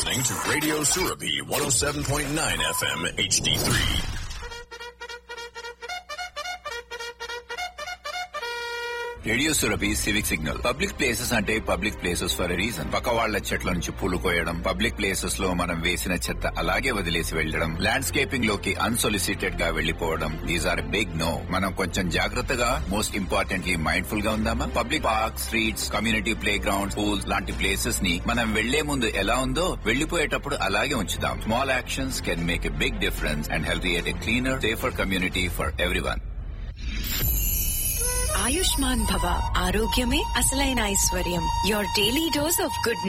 listening to Radio Surabi 107.9 FM HD3. Radio Surabhi civic signal public places అంటే public places for reason పక్క వాళ్ల చెట్ల నుంచి పూలు కోయడం పబ్లిక్ ప్లేసెస్ లో మనం వేసిన చెత్త అలాగే వదిలేసి వెళ్లడం ల్యాండ్స్కేపింగ్ లోకి అన్సొలిసిటెడ్ గా వెళ్లిపోవడం దీస్ ఆర్ బిగ్ నో మనం కొంచెం జాగ్రత్తగా మోస్ట్ ఇంపార్టెంట్లీ మైండ్ఫుల్ గా ఉందామా public park streets community playground pools లాంటి ప్లేసెస్ ని మనం వెళ్లే ముందు ఎలా ఉందో వెళ్లిపోయేటప్పుడు అలాగే ఉంచుదాం small actions can make a big difference and help a cleaner safer community for everyone Ayushman Bhava ఆరోగ్యమే అసలైన ఐశ్వర్యం your daily dose of good